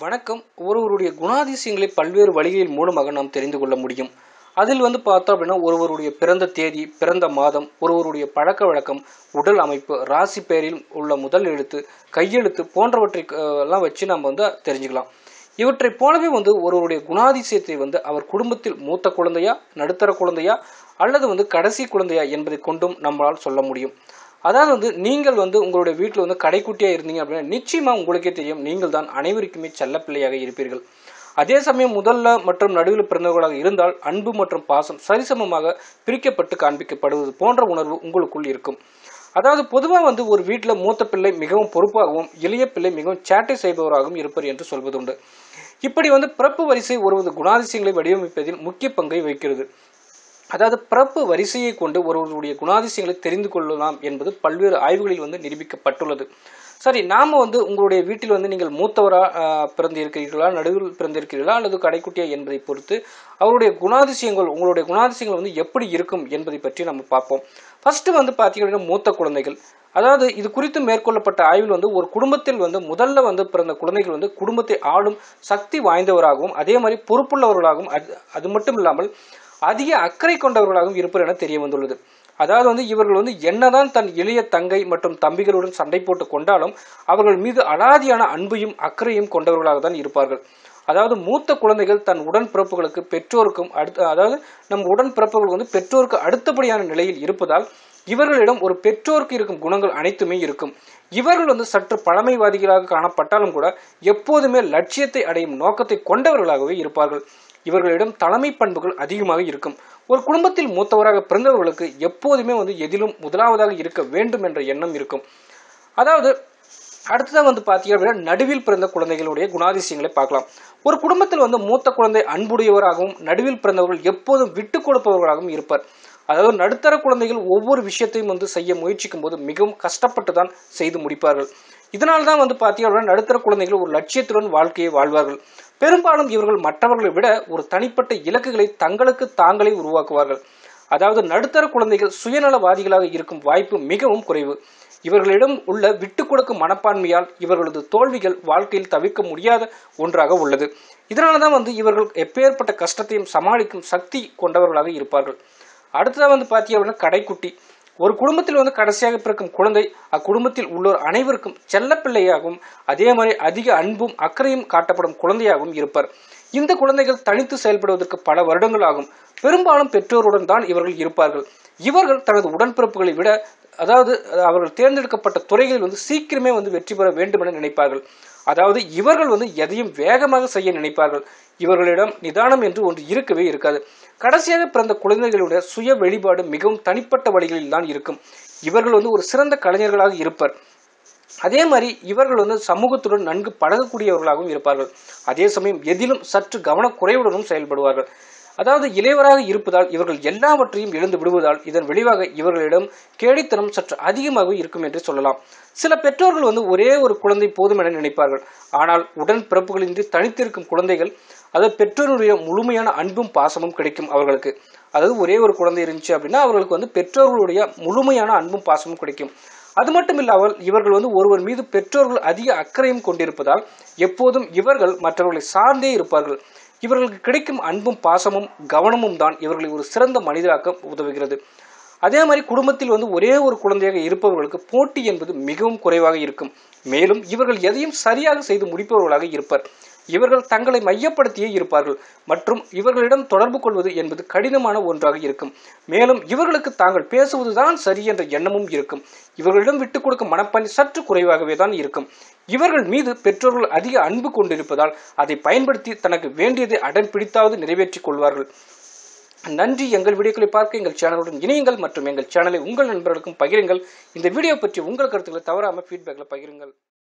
வணக்கம் ஒருவருடைய குணாதிசயங்களை பல்வேறு வழிகளின் மூலமாக நாம் தெரிந்து கொள்ள முடியும் அதில் வந்து பார்த்தோம் அப்படின்னா ஒருவருடைய பிறந்த தேதி பிறந்த மாதம் ஒருவருடைய பழக்க வழக்கம் உடல் அமைப்பு ராசி பெயரில் உள்ள முதல் எழுத்து கையெழுத்து போன்றவற்றை அஹ், எல்லாம் வச்சு நம்ம வந்து தெரிஞ்சுக்கலாம் இவற்றை போலவே வந்து ஒருவருடைய குணாதிசயத்தை வந்து அவர் குடும்பத்தில் மூத்த குழந்தையா நடுத்தர குழந்தையா அல்லது வந்து கடைசி குழந்தையா என்பதை கொண்டும் நம்மளால் சொல்ல முடியும் அதாவது வந்து நீங்கள் வந்து உங்களுடைய வீட்டில் வந்து கடைக்குட்டியாக இருந்தீங்க அப்படின்னா நிச்சயமாக உங்களுக்கே தெரியும் நீங்கள் தான் அனைவருக்குமே செல்லப்பிள்ளையாக இருப்பீர்கள் அதே சமயம் முதல்ல மற்றும் நடுவில் பிறந்தவர்களாக இருந்தால் அன்பு மற்றும் பாசம் சரிசமமாக பிரிக்கப்பட்டு காண்பிக்கப்படுவது போன்ற உணர்வு உங்களுக்குள் இருக்கும் அதாவது பொதுவாக வந்து ஒரு வீட்டில் மூத்த பிள்ளை மிகவும் பொறுப்பாகவும் இளைய பிள்ளை மிகவும் சேட்டை செய்பவராகவும் இருப்பர் என்று சொல்வதுண்டு இப்படி வந்து பிறப்பு வரிசை ஒருவது குணாதிசயங்களை வடிவமைப்பதில் முக்கிய பங்கை வகிக்கிறது அதாவது பிறப்பு வரிசையை கொண்டு ஒருவருடைய குணாதிசயங்களை தெரிந்து கொள்ளலாம் என்பது பல்வேறு ஆய்வுகளில் வந்து நிரூபிக்கப்பட்டுள்ளது சரி நாம வந்து உங்களுடைய வீட்டில் வந்து நீங்கள் மூத்தவரா ஆஹ், பிறந்திருக்கிறீர்களா நடுவில் பிறந்திருக்கிறீர்களா அல்லது கடைக்குட்டியா என்பதை பொறுத்து அவருடைய குணாதிசயங்கள் உங்களுடைய குணாதிசயங்கள் வந்து எப்படி இருக்கும் என்பதை பற்றி நம்ம பார்ப்போம் ஃபர்ஸ்ட் வந்து பார்த்தீங்கன்னா மூத்த குழந்தைகள் அதாவது இது குறித்து மேற்கொள்ளப்பட்ட ஆய்வில் வந்து ஒரு குடும்பத்தில் வந்து முதல்ல வந்து பிறந்த குழந்தைகள் வந்து குடும்பத்தை ஆளும் சக்தி வாய்ந்தவராகவும் அதே மாதிரி பொறுப்புள்ளவர்களாகவும் அது அது மட்டும் இல்லாமல் அதிக அக்கறை கொண்டவர்களாகவும் இருப்பர் என தெரிய வந்துள்ளது அதாவது வந்து இவர்கள் வந்து என்னதான் தன் இளைய தங்கை மற்றும் தம்பிகளுடன் சண்டை போட்டு கொண்டாலும் அவர்கள் மீது அலாதியான அன்பையும் அக்கறையும் கொண்டவர்களாக தான் இருப்பார்கள் அதாவது மூத்த குழந்தைகள் தன் உடன்பிறப்புகளுக்கு பெற்றோருக்கும் அடுத்த அதாவது நம் உடன்பிறப்புகள் வந்து பெற்றோருக்கு அடுத்தபடியான நிலையில் இருப்பதால் இவர்களிடம் ஒரு பெற்றோருக்கு இருக்கும் குணங்கள் அனைத்துமே இருக்கும் இவர்கள் வந்து சற்று பழமைவாதிகளாக காணப்பட்டாலும் கூட எப்போதுமே லட்சியத்தை அடையும் நோக்கத்தை கொண்டவர்களாகவே இருப்பார்கள் இவர்களிடம் தலைமை பண்புகள் அதிகமாக இருக்கும் ஒரு குடும்பத்தில் மூத்தவராக பிறந்தவர்களுக்கு எப்போதுமே வந்து எதிலும் முதலாவதாக இருக்க வேண்டும் என்ற எண்ணம் இருக்கும் அதாவது அடுத்ததாக வந்து பார்த்தீங்க அப்படின்னா நடுவில் பிறந்த குழந்தைகளுடைய குணாதிசயங்களை பார்க்கலாம் ஒரு குடும்பத்தில் வந்து மூத்த குழந்தை அன்புடையவராகவும் நடுவில் பிறந்தவர்கள் எப்போதும் விட்டு கொடுப்பவர்களாகவும் இருப்பார் அதாவது நடுத்தர குழந்தைகள் ஒவ்வொரு விஷயத்தையும் வந்து செய்ய முயற்சிக்கும் போது மிகவும் கஷ்டப்பட்டு தான் செய்து முடிப்பார்கள் இதனால் தான் வந்து பார்த்தீங்க அப்படின்னா நடுத்தர குழந்தைகள் ஒரு லட்சியத்துடன் வாழ்க்கையை வாழ்வார்கள் பெரும்பாலும் இவர்கள் மற்றவர்களை விட ஒரு தனிப்பட்ட இலக்குகளை தங்களுக்கு தாங்களே உருவாக்குவார்கள் அதாவது நடுத்தர குழந்தைகள் சுயநலவாதிகளாக இருக்கும் வாய்ப்பு மிகவும் குறைவு இவர்களிடம் உள்ள விட்டு கொடுக்கும் மனப்பான்மையால் இவர்களது தோல்விகள் வாழ்க்கையில் தவிர்க்க முடியாத ஒன்றாக உள்ளது இதனால தான் வந்து இவர்கள் எப்பேற்பட்ட கஷ்டத்தையும் சமாளிக்கும் சக்தி கொண்டவர்களாக இருப்பார்கள் அடுத்ததாக வந்து பார்த்தீங்க அப்படின்னா கடைக்குட்டி ஒரு குடும்பத்தில் வந்து கடைசியாக பிறக்கும் குழந்தை அக்குடும்பத்தில் உள்ளோர் அனைவருக்கும் செல்லப்பிள்ளையாகவும் அதே மாதிரி அதிக அன்பும் அக்கறையும் காட்டப்படும் குழந்தையாகவும் இருப்பார் இந்த குழந்தைகள் தனித்து செயல்படுவதற்கு பல வருடங்கள் ஆகும் பெரும்பாலும் பெற்றோருடன் தான் இவர்கள் இருப்பார்கள் இவர்கள் தனது உடன்பிறப்புகளை விட அதாவது அவர்கள் தேர்ந்தெடுக்கப்பட்ட துறைகளில் வந்து சீக்கிரமே வந்து வெற்றி பெற வேண்டும் என நினைப்பார்கள் அதாவது இவர்கள் வந்து எதையும் வேகமாக செய்ய நினைப்பார்கள் இவர்களிடம் நிதானம் என்று ஒன்று இருக்கவே இருக்காது கடைசியாக பிறந்த குழந்தைகளுடைய சுய வெளிப்பாடு மிகவும் தனிப்பட்ட வழிகளில் தான் இருக்கும் இவர்கள் வந்து ஒரு சிறந்த கலைஞர்களாக இருப்பர் அதே மாதிரி இவர்கள் வந்து சமூகத்துடன் நன்கு பழகக்கூடியவர்களாகவும் இருப்பார்கள் அதே சமயம் எதிலும் சற்று கவனக்குறைவுடனும் செயல்படுவார்கள் அதாவது இளையவராக இருப்பதால் இவர்கள் எல்லாவற்றையும் இழந்து விடுவதால் இதன் விளைவாக இவர்களிடம் கேடித்தனம் சற்று அதிகமாக இருக்கும் என்று சொல்லலாம் சில பெற்றோர்கள் வந்து ஒரே ஒரு குழந்தை போதும் என நினைப்பார்கள் ஆனால் உடன் பிறப்புகளின்றி தனித்திருக்கும் குழந்தைகள் அதாவது பெற்றோருடைய முழுமையான அன்பும் பாசமும் கிடைக்கும் அவர்களுக்கு அதாவது ஒரே ஒரு குழந்தை இருந்துச்சு அப்படின்னா அவர்களுக்கு வந்து பெற்றோர்களுடைய முழுமையான அன்பும் பாசமும் கிடைக்கும் அது மட்டும் இல்லாமல் இவர்கள் வந்து ஒருவர் மீது பெற்றோர்கள் அதிக அக்கறையும் கொண்டிருப்பதால் எப்போதும் இவர்கள் மற்றவர்களை சார்ந்தே இருப்பார்கள் இவர்களுக்கு கிடைக்கும் அன்பும் பாசமும் கவனமும் தான் இவர்களை ஒரு சிறந்த மனிதராக்க உதவுகிறது அதே மாதிரி குடும்பத்தில் வந்து ஒரே ஒரு குழந்தையாக இருப்பவர்களுக்கு போட்டி என்பது மிகவும் குறைவாக இருக்கும் மேலும் இவர்கள் எதையும் சரியாக செய்து முடிப்பவர்களாக இருப்பர் இவர்கள் தங்களை மையப்படுத்தியே இருப்பார்கள் மற்றும் இவர்களிடம் தொடர்பு கொள்வது என்பது கடினமான ஒன்றாக இருக்கும் மேலும் இவர்களுக்கு தாங்கள் பேசுவதுதான் சரி என்ற எண்ணமும் இருக்கும் இவர்களிடம் விட்டுக் கொடுக்கும் மனப்பான்மை சற்று குறைவாகவே தான் இருக்கும் இவர்கள் மீது பெற்றோர்கள் அதிக அன்பு கொண்டிருப்பதால் அதை பயன்படுத்தி தனக்கு வேண்டியதை அடம் பிடித்தாவது நிறைவேற்றிக் கொள்வார்கள் நன்றி எங்கள் வீடியோக்களை பார்க்க எங்கள் சேனலுடன் இணையுங்கள் மற்றும் எங்கள் சேனலை உங்கள் நண்பர்களுக்கும் பகிருங்கள் இந்த வீடியோ பற்றி உங்கள் கருத்துக்களை தவறாமல் ஃபீட்பேக்கில் பகிருங்கள்